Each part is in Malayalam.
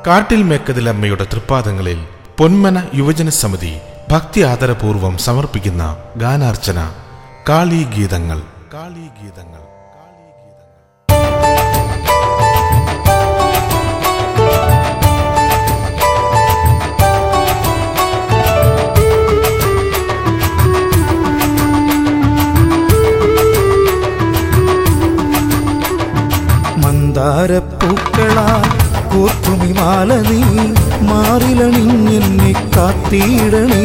കാട്ടിൽ മേക്കതിലമ്മയുടെ തൃപ്പാദങ്ങളിൽ പൊന്മന യുവജന സമിതി ഭക്തി ആദരപൂർവം സമർപ്പിക്കുന്ന ഗാനാർച്ചന കാളി ഗീതങ്ങൾ കാളി ഗീതങ്ങൾ കാളി ഗീതങ്ങൾ മന്ദാരപ്പൂക്കളാ കൂർത്തുമിമാല നീ മാറിലണിഞ്ഞെന്നെ കാത്തിടണേ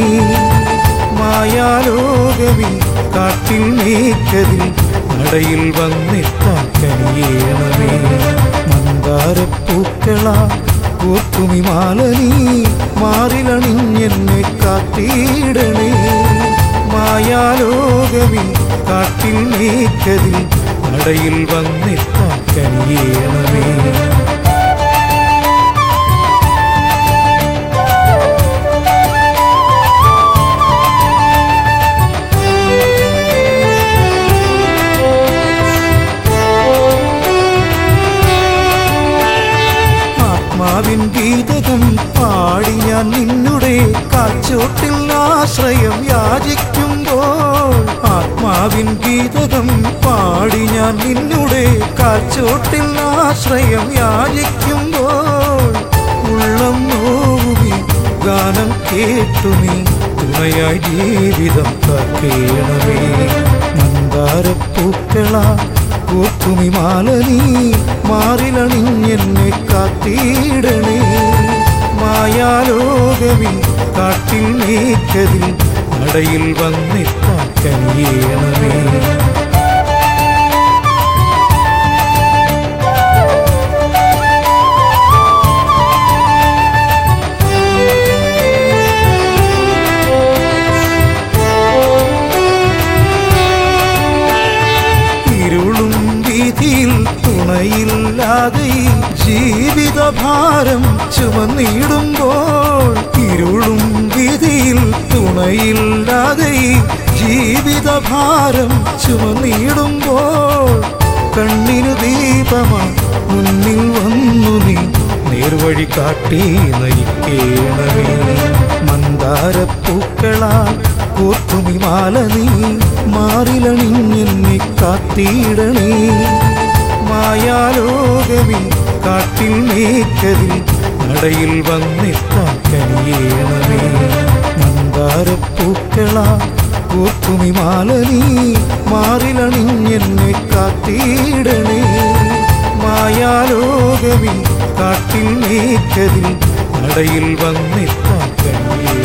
മായാലോകമി കാട്ടിൽ മേക്കതിൽ നടയിൽ വന്നെത്താൻ കനിയേണമേ മന്ദാരപ്പൂക്കളാ കൂർത്തുമിമാല നീ മാറിലണിഞ്ഞെന്നെ കാത്തിടണേ മായാലോകമി കാട്ടിൽ മേക്കതിൽ നടയിൽ വന്നെത്താൻ കനിയേണമേ ആത്മാവിൻ ഗീതകം പാടി ഞാൻ നിന്നുടെ കാച്ചോട്ടിൽ ആശ്രയം യാചിക്കുമ്പോൾ ആത്മാവിൻ ഗീതകം പാടി ഞാൻ നിന്നുടെ കാച്ചോട്ടിൽ ആശ്രയം യാചിക്കുമ്പോൾ ഉള്ളം നോവി ഗാനം കേട്ടു നീ തുണയായി ജീവിതം കാക്കേണമേ മന്ദാരപ്പൂക്കളാ കൂത്തുമി മാലനീ മാറിലണിഞ്ഞെന്നെ കാത്തിടണേ മായാലോകമി കാട്ടിൽ മേക്കതിൽ നടയിൽ വന്നെത്താൻ കനിയേണമേ ഇരുളും വീതിയിൽ തുണയില്ലാതെ ഈ ജീവിതഭാരം ചുമന്നിടുമ്പോൾ ഇരുളും വീതിയിൽ തുണയില്ലാതെ ഈ ജീവിതഭാരം ചുമന്നിടുമ്പോൾ കണ്ണിനു ദീപമാ മുന്നിൽ വന്നു നീ നേർവഴി കാട്ടി നയിക്കേണമേ മന്ദാരപ്പൂക്കളാൽ കൂത്തുമി മാല നീ മാറിലണിഞ്ഞെന്നെ കാത്തിടണേ മായാലോകമി കാട്ടിൽ മേക്കതിൽ നടയിൽ വന്നെത്താൻ കനിയേണമേ മന്ദാരപ്പൂക്കളാ കൂത്തുമി മാല നീ മാറിലണിഞ്ഞെന്നെ കാത്തിടണേ മായാലോകമി കാട്ടിൽ മേക്കതിൽ നടയിൽ വന്നെത്താൻ കനിയേ